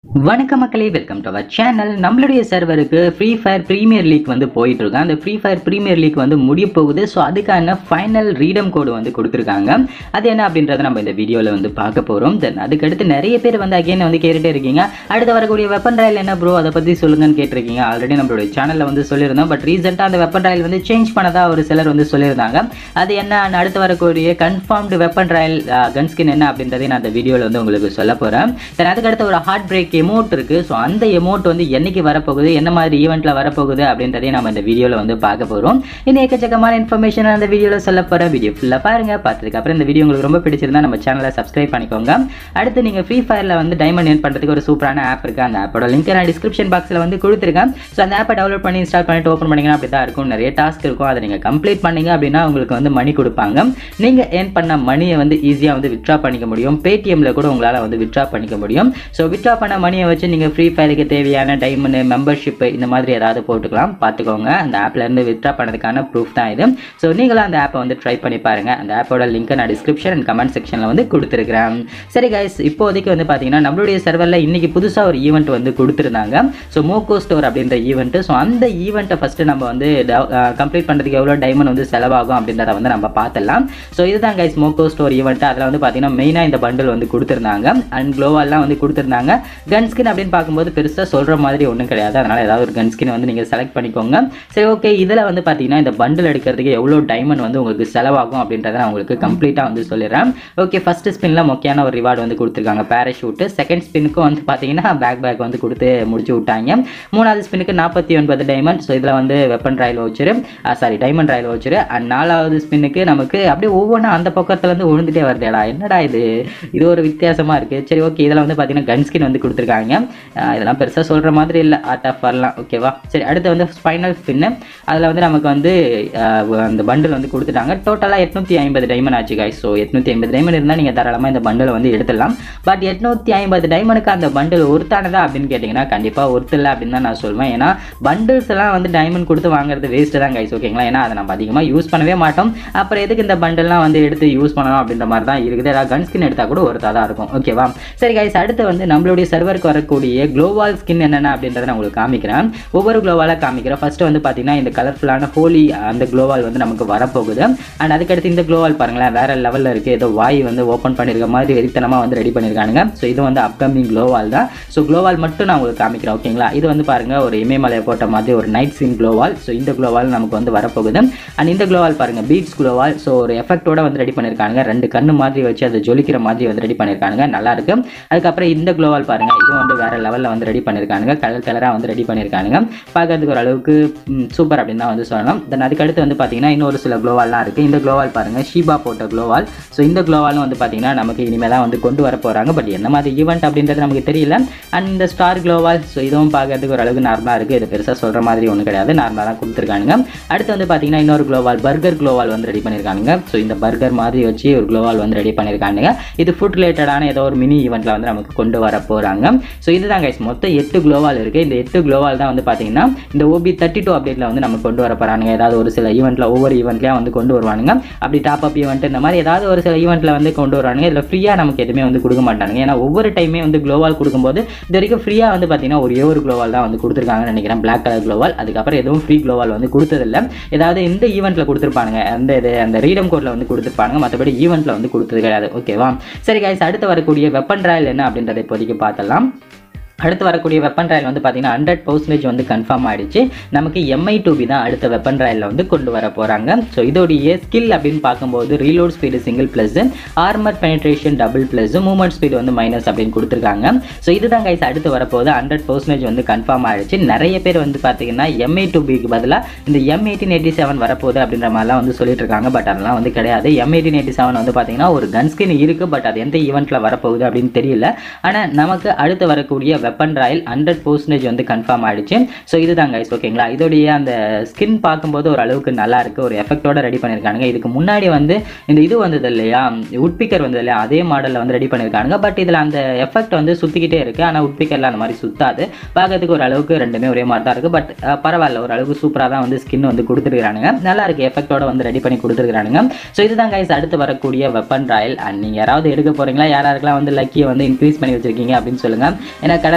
வணக்கம் மக்களே welcome to our channel நம்மளுடைய சர்வருக்கு ஃப்ரீ ஃபயர் ப்ரீமியர் லீக் வந்து போயிட்டு இருக்கு அந்த ஃப்ரீ ஃபயர் ப்ரீமியர் லீக் வந்து முடிய போகுது ஸோ அதுக்கான ஃபைனல் ரீடம் கோடு வந்து கொடுத்துருக்காங்க அது என்ன அப்படின்றத நம்ம இந்த வீடியோவில் வந்து பார்க்க போகிறோம் தென் அதுக்கடுத்து நிறைய பேர் வந்து அகைன் வந்து கேட்டுட்டே இருக்கீங்க அடுத்து வரக்கூடிய வெப்பன் ராயல் என்ன ப்ரோ அதை பற்றி சொல்லுங்கன்னு கேட்டிருக்கீங்க ஆல்ரெடி நம்மளுடைய சேனலில் வந்து சொல்லியிருந்தோம் பட் ரீசெண்டாக அந்த வெப்பன் ராயல் வந்து சேஞ்ச் பண்ணதா ஒரு சிலர் வந்து சொல்லியிருந்தாங்க அது என்ன and அடுத்து வரக்கூடிய confirmed weapon royal gun skin என்ன அப்படின்றதை நான் அந்த வீடியோவில் வந்து உங்களுக்கு சொல்ல போகிறேன் தென் அதுக்கடுத்து ஒரு ஹார்ட் பிரேக் எமோட் இருக்குது ஸோ அந்த எமோட் வந்து என்னைக்கு வரப்போகுது என்ன மாதிரி ஈவெண்ட்டில் வரப்போகுது அப்படின்றதையும் நம்ம இந்த வீடியோவில் வந்து பார்க்க போகிறோம் இன்னும் எக்கச்சக்கமான இன்ஃபர்மேஷன் அந்த வீடியோவில் சொல்ல போகிறேன் வீடியோ ஃபுல்லாக பாருங்கள் பார்த்ததுக்கு அப்புறம் இந்த வீடியோ உங்களுக்கு ரொம்ப பிடிச்சிருந்தா நம்ம சேனலை சப்ஸ்கிரைப் பண்ணிக்கோங்க அடுத்து நீங்கள் ஃப்ரீ ஃபயரில் வந்து டைமண்ட் ஏர்ன் பண்ணுறதுக்கு ஒரு சூப்பரான ஆப் இருக்குது அந்த ஆப்போட லிங்க் நான் டிஸ்கிரிப்ஷன் பாக்ஸில் வந்து கொடுத்துருக்கேன் ஸோ அந்த ஆப்பை டவுன்லோட் பண்ணி இன்ஸ்டால் பண்ணிட்டு ஓப்பன் பண்ணிங்கன்னா அப்படி தான் இருக்கும் நிறைய டாஸ்க் இருக்கும் அதை நீங்கள் கம்ப்ளீட் பண்ணீங்க அப்படின்னா உங்களுக்கு வந்து மணி கொடுப்பாங்க நீங்கள் ஏர்ன் பண்ண மணியை வந்து ஈஸியாக வந்து வித்ட்ரா பண்ணிக்க முடியும் பேடிஎம்ல கூட உங்களால் வந்து வித்ட்ரா பண்ணிக்க முடியும் ஸோ வித்ட்ரா பண்ண மணியை வச்சு நீங்கள் ஃப்ரீ ஃபயருக்கு தேவையான டைமண்ட் மெம்பர்ஷிப் இந்த மாதிரி ஏதாவது போட்டுக்கலாம் பார்த்துக்கோங்க அந்த ஆப்ல இருந்து வித்ட்ரா பண்ணதுக்கான ப்ரூஃப் தான் இது ஸோ நீங்களும் அந்த ஆப்பை வந்து ட்ரை பண்ணி பாருங்க அந்த ஆப்போட லிங்க்கை நான் டிஸ்கிரிப்ஷன் அண்ட் கமெண்ட் செக்ஷனில் வந்து கொடுத்துருக்கிறேன் சரி கைஸ் இப்போதைக்கு வந்து பார்த்தீங்கன்னா நம்மளுடைய சர்வரில் இன்னைக்கு புதுசாக ஒரு ஈவெண்ட் வந்து கொடுத்துருந்தாங்க ஸோ மோகோ ஸ்டோர் அப்படின்ற ஈவெண்ட்டு ஸோ அந்த ஈவெண்ட்டை ஃபஸ்ட்டு நம்ம வந்து கம்ப்ளீட் பண்ணுறதுக்கு எவ்வளோ டைமண்ட் வந்து செலவாகும் அப்படின்றத வந்து நம்ம பார்த்துடலாம் ஸோ இதுதான் கைஸ் மோகோ ஸ்டோர் ஈவெண்ட் அதில் வந்து பார்த்தீங்கன்னா மெயினாக இந்த பண்டில் வந்து கொடுத்துருந்தாங்க அண்ட் க்ளோவால்லாம் வந்து கொடுத்துருந்தாங்க கன் ஸ்கின் அப்படின்னு பார்க்கும்போது பெருசாக சொல்கிற மாதிரி ஒன்றும் கிடையாது அதனால் ஏதாவது ஒரு கன் ஸ்கின் வந்து நீங்கள் செலக்ட் பண்ணிக்கோங்க சரி ஓகே இதில் வந்து பார்த்தீங்கன்னா இந்த பண்டில் எடுக்கிறதுக்கு எவ்வளோ டைமண்ட் வந்து உங்களுக்கு செலவாகும் அப்படின்றத நான் உங்களுக்கு கம்ப்ளீட்டாக வந்து சொல்லிடுறேன் ஓகே ஃபஸ்ட்டு ஸ்பின்னில் முக்கியமான ஒரு ரிவார்டு வந்து கொடுத்துருக்காங்க பேராஷூட்டு செகண்ட் ஸ்பின்னுக்கும் வந்து பார்த்தீங்கன்னா பேக் பேக் வந்து கொடுத்து முடிச்சு விட்டாங்க மூணாவது ஸ்பின்னுக்கு நாற்பத்தி ஒன்பது டைமண்ட் ஸோ இதில் வந்து வெப்பன் ராயல் வச்சுரு சாரி டைமண்ட் ராயல் வச்சுரு அண்ட் நாலாவது ஸ்பின்னுக்கு நமக்கு அப்படியே ஒவ்வொன்றும் அந்த பக்கத்துலேருந்து விழுந்துட்டே வருதேடா என்னடா இது இது ஒரு வித்தியாசமாக இருக்குது சரி ஓகே இதில் வந்து பார்த்தீங்கன்னா கன் ஸ்கின் வந்து கொடுத்துருக்காங்க ஆஹ் இதெல்லாம் பெருசாக சொல்கிற மாதிரி இல்லை ஆர்ட் ஆஃப் வரலாம் ஓகேவா சரி அடுத்து வந்து ஸ்பைனல் ஸ்பின்னு அதில் வந்து நமக்கு வந்து ஆஹ் அந்த பண்டில் வந்து கொடுத்துட்டாங்க டோட்டலாக எட்நூற்றி ஐம்பது டைமண்ட் ஆச்சு காய்ஸ் ஸோ எட்நூற்றி ஐம்பது டைமண்ட் இருந்தால் நீங்கள் தாராளமாக இந்த பண்டில் வந்து எடுத்துடலாம் பட் எட்நூற்றி ஐம்பது டைமண்டுக்கு அந்த பண்டில் ஒருத்தானதா அப்படின்னு கேட்டிங்கன்னா கண்டிப்பாக ஒருத்து இல்லை அப்படின்னு தான் நான் சொல்வேன் ஏன்னா பண்டில்ஸ் எல்லாம் வந்து டைமண்ட் கொடுத்து வாங்குறது வேஸ்ட்டு தான் கைஸ் ஓகேங்களா ஏன்னா அதை நம்ம அதிகமாக யூஸ் பண்ணவே மாட்டோம் அப்புறம் எதுக்கு இந்த பண்டல்லாம் வந்து எடுத்து யூஸ் பண்ணணும் அப்படின்ற மாதிரி தான் இருக்குது ஏதாவது கன் ஸ்கின் எடுத்தால் கூட ஒருத்தா தான் இருக்கும் ஓகேவா சரி கைஸ் அடுத்து வந்து நம்மளுடைய சர்வருக்கு வரக்கூடிய குளோவால் ஸ்கின் என்னென்ன அப்படின்றத நான் உங்களுக்கு காமிக்கிறேன் ஒவ்வொரு குளோவாலாக காமிக்கிறேன் ஃபர்ஸ்ட் வந்து பார்த்தீங்கன்னா இந்த கலர்ஃபுல்லான ஹோலி அந்த குளோவால் வந்து நமக்கு வரப்போகுது அண்ட் அதுக்கடுத்து இந்த குளோவால் பாருங்களேன் வேற லெவலில் இருக்குது ஏதோ வாய் வந்து ஓப்பன் பண்ணியிருக்க மாதிரி வெறித்தனமாக வந்து ரெடி பண்ணியிருக்கானுங்க ஸோ இது வந்து அப்கமிங் குளோவால் தான் ஸோ குளோவால் மட்டும் நான் உங்களுக்கு காமிக்கிறேன் ஓகேங்களா இது வந்து பாருங்க ஒரு இமயமலையை போட்ட மாதிரி ஒரு நைட் சீன் குளோவால் ஸோ இந்த குளோவால் நமக்கு வந்து வரப்போகுது அண்ட் இந்த குளோவால் பாருங்க பீட்ஸ் குளோவால் ஸோ ஒரு எஃபெக்டோட வந்து ரெடி பண்ணியிருக்காங்க ரெண்டு கண்ணு மாதிரி வச்சு அதை ஜொலிக்கிற மாதிரி வந்து ரெடி பண்ணியிருக்காங்க நல்லா இருக்கு அதுக்கப்புறம் இந்த குளோவால் பாருங்க இது வந்து வேற லெவலில் வந்து ரெடி பண்ணியிருக்காங்க கலர் கலராக வந்து ரெடி பண்ணியிருக்காங்க பார்க்கறதுக்கு ஒரு அளவுக்கு சூப்பர் அப்படின்னு தான் வந்து சொல்லலாம் தென் அதுக்கடுத்து வந்து பார்த்தீங்கன்னா இன்னொரு சில குளோவால்லாம் இருக்குது இந்த குளோவால் பாருங்க ஷீபா போட்ட குளோவால் ஸோ இந்த குளோவாலும் வந்து பார்த்தீங்கன்னா நமக்கு இனிமேல் தான் வந்து கொண்டு வர போகிறாங்க பட் என்ன மாதிரி ஈவெண்ட் அப்படின்றது நமக்கு தெரியல அண்ட் இந்த ஸ்டார் குளோவால் ஸோ இதுவும் பார்க்கறதுக்கு ஒரு அளவுக்கு நார்மலாக இருக்குது இது பெருசாக சொல்கிற மாதிரி ஒன்றும் கிடையாது நார்மலாக தான் கொடுத்துருக்காங்க அடுத்து வந்து பார்த்தீங்கன்னா இன்னொரு குளோவால் பர்கர் குளோவால் வந்து ரெடி பண்ணியிருக்காங்க ஸோ இந்த பர்கர் மாதிரி வச்சு ஒரு குளோவால் வந்து ரெடி பண்ணியிருக்காங்க இது ஃபுட் ரிலேட்டடான ஏதோ ஒரு மினி ஈவெண்ட்டில் வந்து நமக்கு கொண்டு வர போகிறாங்க ஸோ இதுதான் கைஸ் மொத்தம் எட்டு குளோவால் இருக்குது இந்த எட்டு குளோவால் தான் வந்து பார்த்தீங்கன்னா இந்த ஓபி தேர்ட்டி டூ அப்டேட்டில் வந்து நம்ம கொண்டு வர போகிறாங்க ஏதாவது ஒரு சில ஈவெண்ட்டில் ஒவ்வொரு ஈவெண்ட்லேயும் வந்து கொண்டு வருவானுங்க அப்படி டாப் அப் ஈவெண்ட் இந்த மாதிரி ஏதாவது ஒரு சில ஈவெண்ட்டில் வந்து கொண்டு வருவானுங்க இதில் ஃப்ரீயாக நமக்கு எதுவுமே வந்து கொடுக்க மாட்டாங்க ஏன்னா ஒவ்வொரு டைமே வந்து குளோவால் கொடுக்கும்போது இது வரைக்கும் ஃப்ரீயாக வந்து பார்த்தீங்கன்னா ஒரே ஒரு குளோவால் தான் வந்து கொடுத்துருக்காங்கன்னு நினைக்கிறேன் பிளாக் கலர் குளோவால் அதுக்கப்புறம் எதுவும் ஃப்ரீ குளோவால் வந்து கொடுத்ததில்ல ஏதாவது இந்த ஈவெண்ட்டில் கொடுத்துருப்பானுங்க அந்த இது அந்த ரீடம் கோடில் வந்து கொடுத்துருப்பாங்க மற்றபடி ஈவெண்ட்டில் வந்து கொடுத்தது கிடையாது ஓகேவா சரி கைஸ் அடுத்து வரக்கூடிய வெப்பன் ராயல் என்ன அப்படின்றத இப்போதைக்கு பார்த்தலாம் அடுத்து வரக்கூடிய வெப்பன் ராயல் வந்து பார்த்தீங்கன்னா ஹண்ட்ரட் பர்சன்டேஜ் வந்து கன்ஃபார்ம் ஆயிடுச்சு நமக்கு எம்ஐ டூபி தான் அடுத்த வெப்பன் ராயலில் வந்து கொண்டு வர போகிறாங்க ஸோ இதோடைய ஸ்கில் அப்படின்னு பார்க்கும்போது reload speed single plus armor penetration double plus movement speed வந்து மைனஸ் அப்படின்னு கொடுத்துருக்காங்க ஸோ இதுதான் கைஸ் அடுத்து வரப்போகுது ஹண்ட்ரட் பர்சன்டேஜ் வந்து கன்ஃபார்ம் ஆயிடுச்சு நிறைய பேர் வந்து பார்த்தீங்கன்னா எம்ஐ டூபிக்கு பதிலாக இந்த எம் எயிட்டீன் எயிட்டி செவன் வரப்போகுது அப்படின்ற மாதிரிலாம் வந்து சொல்லிட்டு இருக்காங்க பட் அதெல்லாம் வந்து கிடையாது எம் எயிட்டீன் எயிட்டி செவன் வந்து பார்த்தீங்கன்னா ஒரு கன் ஸ்கின் இருக்குது பட் அது எந்த ஈவெண்ட்டில் வரப்போகுது அப்படின்னு தெரியல ஆனால் நமக்கு அடுத்து வரக்கூடிய வெப்பன் ராயல் ஹண்ட்ரட் பர்சன்டேஜ் வந்து கன்ஃபார்ம் ஆயிடுச்சு ஸோ இதுதான் கைஸ் ஓகேங்களா இதோடைய அந்த ஸ்கின் பார்க்கும்போது ஒரு அளவுக்கு நல்லா இருக்கு ஒரு எஃபெக்டோட ரெடி பண்ணியிருக்காங்க இதுக்கு முன்னாடி வந்து இந்த இது வந்தது இல்லையா உட்பிக்கர் வந்தது இல்லையா அதே மாடலில் வந்து ரெடி பண்ணியிருக்காங்க பட் இதில் அந்த எஃபெக்ட் வந்து சுற்றிக்கிட்டே இருக்கு ஆனால் உட்பிக்கரில் அந்த மாதிரி சுத்தாது பார்க்கறதுக்கு ஒரு அளவுக்கு ரெண்டுமே ஒரே மாதிரி தான் இருக்குது பட் பரவாயில்ல ஒரு அளவுக்கு சூப்பராக தான் வந்து ஸ்கின் வந்து கொடுத்துருக்கானுங்க நல்லா இருக்கு எஃபெக்டோட வந்து ரெடி பண்ணி கொடுத்துருக்கானுங்க ஸோ இதுதான் கைஸ் அடுத்து வரக்கூடிய வெப்பன் ராயல் அண்ட் நீங்கள் யாராவது எடுக்க போறீங்களா யாராருக்கெல்லாம் வந்து லக்கியை வந்து இன்க்ரீஸ் பண்ணி வச்சிருக்கீங்க அப்படின்னு சொல்லுங்க ஏன்னா கடந்த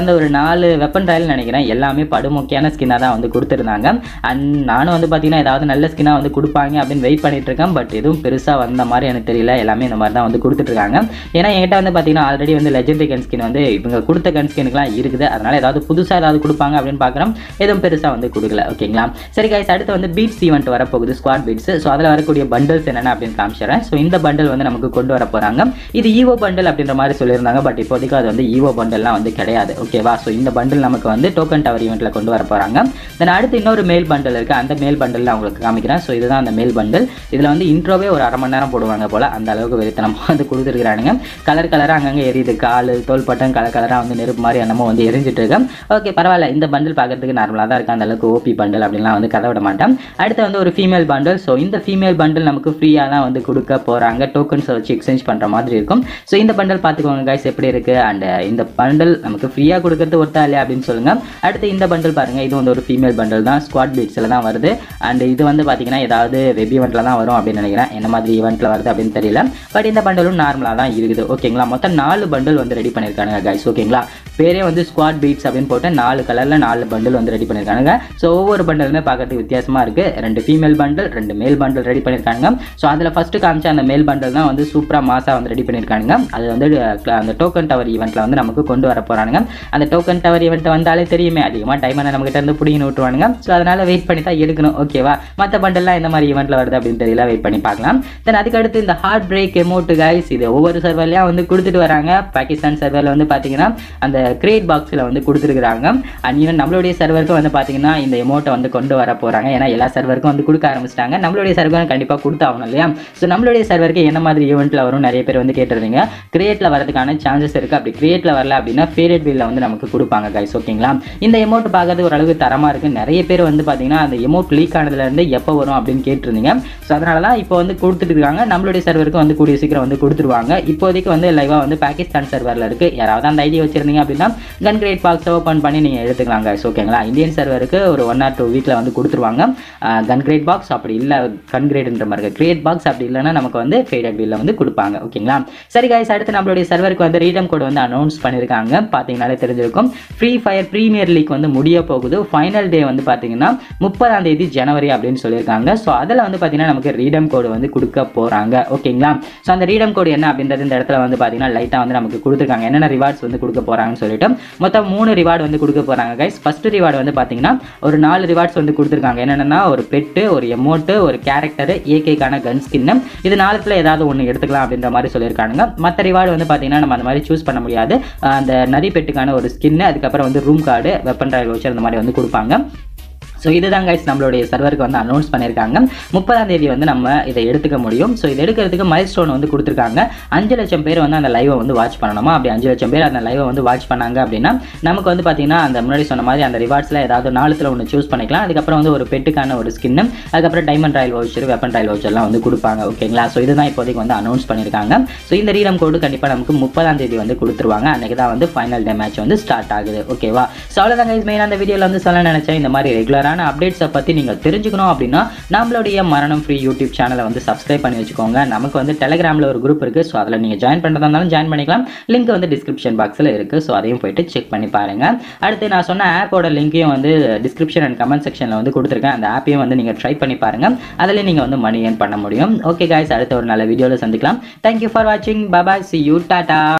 அந்த ஒரு நாலு வெப்பன் ராயல் நினைக்கிறேன் எல்லாமே படுமுக்கியான ஸ்கின்னாக தான் வந்து கொடுத்துருந்தாங்க அண்ட் நானும் வந்து பார்த்தீங்கன்னா ஏதாவது நல்ல ஸ்கின்னாக வந்து கொடுப்பாங்க அப்படின்னு வெயிட் பண்ணிட்டு இருக்கேன் பட் எதுவும் பெருசாக வந்த மாதிரி எனக்கு தெரியல எல்லாமே இந்த மாதிரி தான் வந்து கொடுத்துட்ருக்காங்க ஏன்னா என்கிட்ட வந்து பார்த்தீங்கன்னா ஆல்ரெடி வந்து லெஜெண்டரி கன் ஸ்கின் வந்து இவங்க கொடுத்த கன் ஸ்கின்னுக்குலாம் இருக்குது அதனால் ஏதாவது புதுசாக ஏதாவது கொடுப்பாங்க அப்படின்னு பார்க்குறோம் எதுவும் பெருசாக வந்து கொடுக்கல ஓகேங்களா சரி கைஸ் அடுத்து வந்து பீட்ஸ் ஈவெண்ட் வரப்போகுது ஸ்குவாட் பீட்ஸ் ஸோ அதில் வரக்கூடிய பண்டல்ஸ் என்னென்ன அப்படின்னு காமிச்சிடுறேன் ஸோ இந்த பண்டல் வந்து நமக்கு கொண்டு வர போகிறாங்க இது ஈவோ பண்டல் அப்படின்ற மாதிரி சொல்லியிருந்தாங்க பட் இப்போதைக்கு அது வந்து ஈவோ பண்டல்லாம் வந்து கிடையாது ஓகேவா ஸோ இந்த பண்டல் நமக்கு வந்து டோக்கன் டவர் ஈவெண்ட்டில் கொண்டு வர போகிறாங்க தென் அடுத்து இன்னொரு மேல் பண்டல் இருக்குது அந்த மேல் பண்டல் நான் உங்களுக்கு காமிக்கிறேன் ஸோ இதுதான் அந்த மேல் பண்டல் இதில் வந்து இன்ட்ரோவே ஒரு அரை மணி நேரம் போடுவாங்க போல் அந்த அளவுக்கு வெறித்தனமாக வந்து கொடுத்துருக்கானுங்க கலர் கலராக அங்கங்கே எரியுது கால் தோள்பட்டம் கலர் கலராக வந்து நெருப்பு மாதிரி என்னமோ வந்து எரிஞ்சிட்டு இருக்கேன் ஓகே பரவாயில்ல இந்த பண்டில் பார்க்கறதுக்கு நார்மலாக தான் இருக்குது அந்த அளவுக்கு ஓபி பண்டில் அப்படின்லாம் வந்து கதை விட மாட்டேன் அடுத்து வந்து ஒரு ஃபீமேல் பண்டில் ஸோ இந்த ஃபீமேல் பண்டில் நமக்கு ஃப்ரீயாக தான் வந்து கொடுக்க போகிறாங்க டோக்கன்ஸை வச்சு எக்ஸ்சேஞ்ச் பண்ணுற மாதிரி இருக்கும் ஸோ இந்த பண்டில் பார்த்துக்கோங்க கைஸ் எப்படி இருக்குது அண்ட் இந்த பண்டில் நமக்கு ஃப்ரீயாக கொடுக்கறது ஒருத்தா இல்லையா அப்படின்னு சொல்லுங்கள் அடுத்து இந்த பண்டில் பாருங்கள் இது வந்து ஒரு ஃபீமேல் பண்டில் தான் ஸ்குவாட் பீட்ஸில் தான் வருது அண்ட் இது வந்து பார்த்தீங்கன்னா ஏதாவது வெப் ஈவெண்ட்டில் தான் வரும் அப்படின்னு நினைக்கிறேன் என்ன மாதிரி ஈவெண்ட்டில் வருது அப்படின்னு தெரியல பட் இந்த பண்டலும் நார்மலாக தான் இருக்குது ஓகேங்களா மொத்தம் நாலு பண்டில் வந்து ரெடி பண்ணியிருக்கானுங்க கைஸ் ஓகேங்களா பேரே வந்து ஸ்குவாட் பீட்ஸ் அப்படின்னு போட்டு நாலு கலரில் நாலு பண்டில் வந்து ரெடி பண்ணியிருக்கானுங்க ஸோ ஒவ்வொரு பண்டலுமே பார்க்கறதுக்கு வித்தியாசமாக இருக்குது ரெண்டு ஃபீமேல் பண்டில் ரெண்டு மேல் பண்டில் ரெடி பண்ணியிருக்காங்க ஸோ அதில் ஃபஸ்ட்டு காமிச்ச அந்த மேல் பண்டில் தான் வந்து சூப்பராக மாசாக வந்து ரெடி பண்ணியிருக்கானுங்க அது வந்து அஹ், அந்த டோக்கன் டவர் ஈவெண்ட்டில் வந்து நமக்கு கொண்டு வர போகிறானுங்க அந்த டோக்கன் டவர் ஈவெண்ட் வந்தாலே தெரியுமே அதிகமாக டைமண்ட் நம்மகிட்ட இருந்து பிடிங்கி விட்டுருவானுங்க ஸோ அதனால் வெயிட் பண்ணி தான் எடுக்கணும் ஓகேவா மற்ற பண்டல்லாம் எந்த மாதிரி ஈவெண்ட்டில் வருது அப்படின்னு தெரியல வெயிட் பண்ணி பார்க்கலாம் தென் அதுக்கடுத்து இந்த ஹார்ட் பிரேக் எமோட்டு கைஸ் இது ஒவ்வொரு சர்வர்லையும் வந்து கொடுத்துட்டு வராங்க பாகிஸ்தான் சர்வரில் வந்து பார்த்தீங்கன்னா அந்த கிரேட் பாக்ஸில் வந்து கொடுத்துருக்குறாங்க அண்ட் ஈவன் நம்மளுடைய சர்வருக்கு வந்து பார்த்தீங்கன்னா இந்த எமௌண்ட்டை வந்து கொண்டு வர போகிறாங்க ஏன்னா எல்லா சர்வருக்கும் வந்து கொடுக்க ஆரம்பிச்சிட்டாங்க நம்மளுடைய சர்வரும் கண்டிப்பாக கொடுத்தாகணும் இல்லையா ஸோ நம்மளுடைய சர்வருக்கு என்ன மாதிரி ஈவெண்ட்டில் வரும் நிறைய பேர் வந்து கேட்டிருந்தீங்க கிரியேட்டில் வரதுக்கான சான்சஸ் இருக்குது அப்படி கிரியேட்டில் வரல அப்படின்னா ஃபேவரட் பில்ல வந்து நமக்கு கொடுப்பாங்க கைஸ் ஓகேங்களா இந்த எமௌண்ட் பார்க்கறது ஓரளவுக்கு தரமாக இருக்குது நிறைய பேர் வந்து பார்த்தீங்கன்னா அந்த எமௌண்ட் லீக் ஆனதுலேருந்து எப்போ வரும் அப்படின்னு கேட்டிருந்தீங்க ஸோ அதனால தான் இப்போ வந்து கொடுத்துட்டு இருக்காங்க நம்மளுடைய சர்வருக்கு வந்து கூடிய சீக்கிரம் வந்து கொடுத்துருவாங்க இப்போதைக்கு வந்து லைவாக வந்து பாகிஸ்தான் சர்வரில் இருக்குது யாராவது அந்த ஐடியா வச்சிருந்தீங்க அப்படின்னா கன் கிரேட் பாக்ஸ் ஓப்பன் பண்ணி நீங்கள் எடுத்துக்கலாம் guys ஓகேங்களா இந்தியன் சர்வருக்கு ஒரு ஒன் ஆர் டூ வீக்கில் வந்து கொடுத்துருவாங்க கன் கிரேட் பாக்ஸ் அப்படி இல்லை கன் கிரேட்ன்ற மாதிரி கிரேட் பாக்ஸ் அப்படி இல்லைன்னா நமக்கு வந்து ஃபேடட் பில்ல வந்து கொடுப்பாங்க ஓகேங்களா சரி guys அடுத்து நம்மளுடைய சர்வருக்கு வந்து ரீடம் கோட் வந்து அனௌன்ஸ் பண்ணியிருக்காங்க பார்த்தீங்கனாலே தெரிஞ்சிருக்கும் ஃப்ரீ ஃபயர் ப்ரீமியர் லீக் வந்து முடிய போகுது ஃபைனல் டே வந்து பார்த்தீங்கன்னா முப்பதாம் தேதி ஜனவரி அப்படின்னு சொல்லியிருக்காங்க ஸோ அதில் வந்து பார்த்தீங்கன்னா நமக்கு ரீடம் கோடு வந்து கொடுக்க போகிறாங்க ஓகேங்களா ஸோ அந்த ரீடம் கோடு என்ன அப்படின்றது இந்த இடத்துல வந்து பார்த்தீங்கன்னா லைட்டாக வந்து நமக்கு கொடுத்துருக்காங்க என்னென்ன ரிவார்ட்ஸ் வந்து கொடுக்க போகிறாங்கன்னு சொல்லிட்டு மொத்தம் மூணு ரிவார்டு வந்து கொடுக்க போகிறாங்க கைஸ் ஃபர்ஸ்ட் ரிவார்டு வந்து பார்த்தீங்கன்னா ஒரு நாலு ரிவார்ட்ஸ் வந்து கொடுத்துருக்காங்க என்னென்னா ஒரு பெட்டு ஒரு எமௌண்ட்டு ஒரு கேரக்டரு ஏகேக்கான கன் ஸ்கின்னு இது நாலுத்துல ஏதாவது ஒன்று எடுத்துக்கலாம் அப்படின்ற மாதிரி சொல்லியிருக்காங்க மற்ற ரிவார்டு வந்து பார்த்தீங்கன்னா நம்ம அந்த மாதிரி சூஸ் பண்ண முடியாது அஹ் அந்த நரி பெட்டுக்கான ஒரு ஸ்கின்னு அதுக்கப்புறம் வந்து ரூம் கார்டு வெப்பன் ராயல் வச்சு அந்த மாதிரி வந்து கொடுப்பாங்க ஸோ இதுதான் கைஸ் நம்மளுடைய சர்வருக்கு வந்து அனௌன்ஸ் பண்ணியிருக்காங்க முப்பதாம் தேதி வந்து நம்ம இதை எடுத்துக்க முடியும் ஸோ இது எடுக்கிறதுக்கு மைல் ஸ்டோன் வந்து கொடுத்துருக்காங்க அஞ்சு லட்சம் பேர் வந்து அந்த லைவை வந்து வாட்ச் பண்ணணுமா அப்படி அஞ்சு லட்சம் பேர் அந்த லைவை வந்து வாட்ச் பண்ணாங்க அப்படின்னா நமக்கு வந்து பார்த்தீங்கன்னா அந்த முன்னாடி சொன்ன மாதிரி அந்த ரிவார்ட்ஸில் ஏதாவது நாலுத்தில் ஒன்று சூஸ் பண்ணிக்கலாம் அதுக்கப்புறம் வந்து ஒரு பெட்டுக்கான ஒரு ஸ்கின்னு அதுக்கப்புறம் diamond royal voucher weapon royal வவுச்சர்லாம் வந்து கொடுப்பாங்க ஓகேங்களா ஸோ இதுதான் இப்போதைக்கு வந்து அனௌன்ஸ் பண்ணியிருக்காங்க ஸோ இந்த ரீடம் கோடு கண்டிப்பாக நமக்கு முப்பதாம் தேதி வந்து கொடுத்துருவாங்க அன்றைக்கி தான் வந்து ஃபைனல் டே மேட்ச் வந்து ஸ்டார்ட் ஆகுது ஓகேவா ஸோ அவ்வளோதான் கைஸ் மெயின் அந்த வீடியோவில் வந்து சொல்ல நினச்சேன் இந்த மாதிரி ரெகுலரான அப்டேட்ஸை பற்றி நீங்கள் தெரிஞ்சுக்கணும் அப்படின்னா நம்மளுடைய மரணம் ஃப்ரீ யூடியூப் சேனலை வந்து சப்ஸ்கிரைப் பண்ணி வச்சுக்கோங்க நமக்கு வந்து டெலிகிராமில் ஒரு குரூப் இருக்குது ஸோ அதில் நீங்கள் ஜாயின் பண்ணுறதா இருந்தாலும் ஜாயின் பண்ணிக்கலாம் லிங்க் வந்து டிஸ்கிரிப்ஷன் பாக்ஸில் இருக்குது ஸோ அதையும் போயிட்டு செக் பண்ணி பாருங்கள் அடுத்து நான் சொன்ன ஆப்போட லிங்க்கையும் வந்து டிஸ்கிரிப்ஷன் அண்ட் கமெண்ட் செக்ஷனில் வந்து கொடுத்துருக்கேன் அந்த ஆப்பையும் வந்து நீங்கள் ட்ரை பண்ணி பாருங்கள் அதில் நீங்கள் வந்து மணி ஏர்ன் பண்ண முடியும் ஓகே காய்ஸ் அடுத்த ஒரு நல்ல வீடியோவில் சந்திக்கலாம் தேங்க்யூ ஃபார் வாட்சிங் பபாய் சி யூ டாட்டா